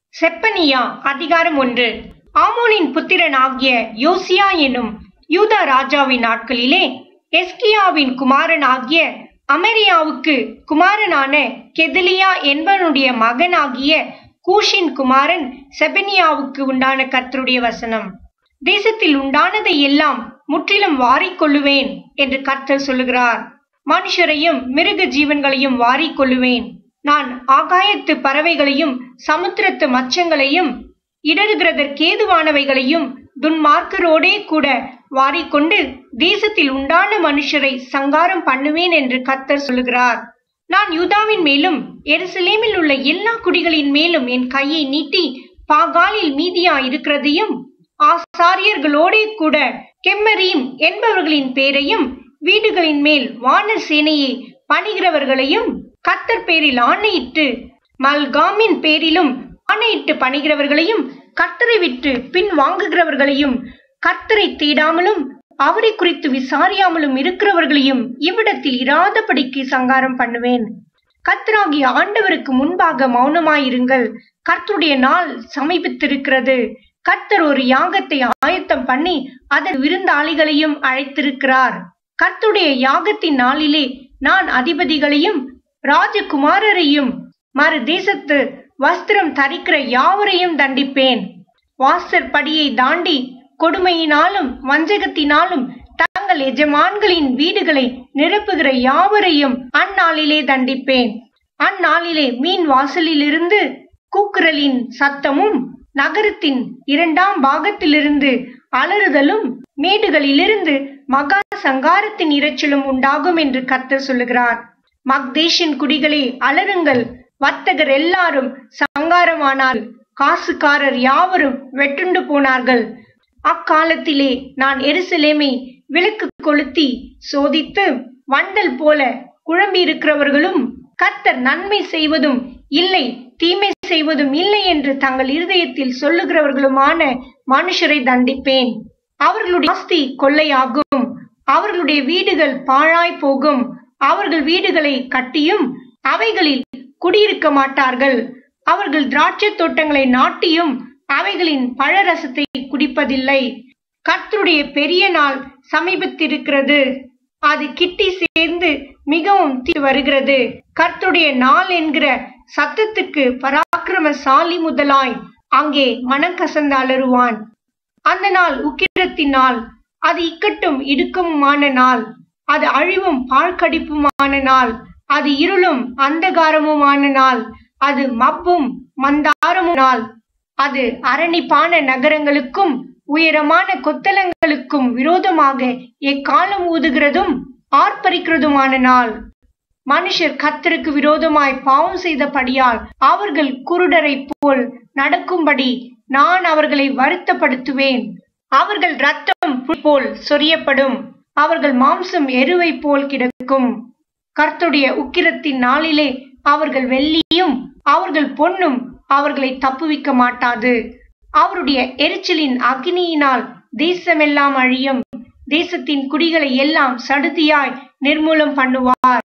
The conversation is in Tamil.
செப்பனியா அதிகாரம் ஒன்று ஆமோனின் புத்திரன் ஆகிய யோசியா எனும் யூதா ராஜாவின் நாட்களிலே எஸ்கியாவின் குமாரன் ஆகிய அமெரியாவுக்கு குமாரனான கெதலியா என்பவனுடைய மகனாகிய கூஷின் குமாரன் செபனியாவுக்கு உண்டான கர்த்தருடைய வசனம் தேசத்தில் உண்டானதை எல்லாம் முற்றிலும் வாரிக்கொள்ளுவேன் என்று கர்த்தர் சொல்லுகிறார் மனுஷரையும் மிருக ஜீவன்களையும் வாரிக்கொள்ளுவேன் நான் ஆகாயத்து பறவைகளையும் சமுத்திரத்து மச்சங்களையும் இடறுகிறதற்கேதுவானவைகளையும் துன்மார்க்கரோடே கூட வாரிக்கொண்டு தேசத்தில் உண்டான மனுஷரை சங்காரம் பண்ணுவேன் என்று கர்த்தர் சொல்லுகிறார் நான் யூதாவின் மேலும் எருசலேமில் உள்ள எல்லா குடிகளின் மேலும் என் கையை நீட்டி பாகாலில் மீதியா இருக்கிறதையும் ஆசாரியர்களோடே கூட கெம்மரீம் என்பவர்களின் பேரையும் வீடுகளின் மேல் வானர் சேனையை பணிகிறவர்களையும் கத்தர் பேரில் ஆணையிட்டு மல்காமின் பேரிலும் ஆணையிட்டு பணிகிறவர்களையும் கர்த்தரை விட்டு பின் வாங்குகிறவர்களையும் கர்த்தரை தேடாமலும் அவரை குறித்து விசாரியாமலும் இருக்கிறவர்களையும் இவ்விடத்தில் இராதபடிக்கு சங்காரம் பண்ணுவேன் கர்த்தராகிய ஆண்டவருக்கு முன்பாக மௌனமாயிருங்கள் கர்த்தருடைய நாள் சமீபித்திருக்கிறது கர்த்தர் ஒரு யாகத்தை ஆயத்தம் பண்ணி அதன் விருந்தாளிகளையும் அழைத்திருக்கிறார் கர்த்தருடைய யாகத்தின் நாளிலே நான் அதிபதிகளையும் ராஜகுமாரரையும் மறு தேசத்து வஸ்திரம் தரிக்கிற யாவரையும் தண்டிப்பேன் வாசற் படியை தாண்டி கொடுமையினாலும் வஞ்சகத்தினாலும் தங்கள் எஜமான்களின் வீடுகளை நிரப்புகிற யாவரையும் அந்நாளிலே தண்டிப்பேன் அந்நாளிலே மீன் வாசலிலிருந்து கூக்குரலின் சத்தமும் நகரத்தின் இரண்டாம் பாகத்திலிருந்து அலறுதலும் மேடுகளிலிருந்து மகா சங்காரத்தின் இரைச்சலும் உண்டாகும் என்று கர்த்தர் சொல்லுகிறார் மக்தேஷின் குடிகளே அலறுங்கள் வர்த்தகர் எல்லாரும் சங்காரமானால் காசுக்காரர் யாவரும் வெட்டுண்டு போனார்கள் அக்காலத்திலே நான் எருசலேமை விளக்கு கொளுத்தி சோதித்து வண்டல் போல குழம்பியிருக்கிறவர்களும் கர்த்தர் நன்மை செய்வதும் இல்லை தீமை செய்வதும் இல்லை என்று தங்கள் இருதயத்தில் சொல்லுகிறவர்களுமான மனுஷரை தண்டிப்பேன் அவர்களுடைய ஆஸ்தி கொள்ளையாகும் அவர்களுடைய வீடுகள் பாழாய் போகும் அவர்கள் வீடுகளை கட்டியும் அவைகளில் குடியிருக்க மாட்டார்கள் அவர்கள் திராட்சை தோட்டங்களை நாட்டியும் அவைகளின் பழரசத்தை குடிப்பதில்லை கர்த்தருடைய பெரிய நாள் சமீபத்திருக்கிறது அது கிட்டி சேர்ந்து மிகவும் வருகிறது கர்த்தருடைய நாள் என்கிற சத்தத்துக்கு பராக்கிரமசாலி முதலாய் அங்கே மனம் கசந்து அலறுவான் அந்த நாள் உக்கிரத்தின் நாள் அது இக்கட்டும் இடுக்கமுமான நாள் அது அழிவும் பாழ்கடிப்புமான நாள் அது இருளும் அந்தகாரமுமான நாள் அது மப்பும் மந்தாரமும் நாள் அது அரணிப்பான நகரங்களுக்கும் உயரமான கொத்தலங்களுக்கும் விரோதமாக எக்காலம் ஊதுகிறதும் ஆர்ப்பரிக்கிறதுமான நாள் மனுஷர் கத்தருக்கு விரோதமாய் பாவம் செய்தபடியால் அவர்கள் குருடரை போல் நடக்கும்படி நான் அவர்களை வருத்தப்படுத்துவேன் அவர்கள் ரத்தம் போல் சொரியப்படும் அவர்கள் மாம்சம் எருவை போல் கிடக்கும் கர்த்துடைய உக்கிரத்தின் நாளிலே அவர்கள் வெள்ளியும் அவர்கள் பொன்னும் அவர்களை தப்புவிக்க மாட்டாது அவருடைய எரிச்சலின் அக்னியினால் தேசமெல்லாம் அழியும் தேசத்தின் குடிகளை எல்லாம் சடுதியாய் நிர்மூலம் பண்ணுவார்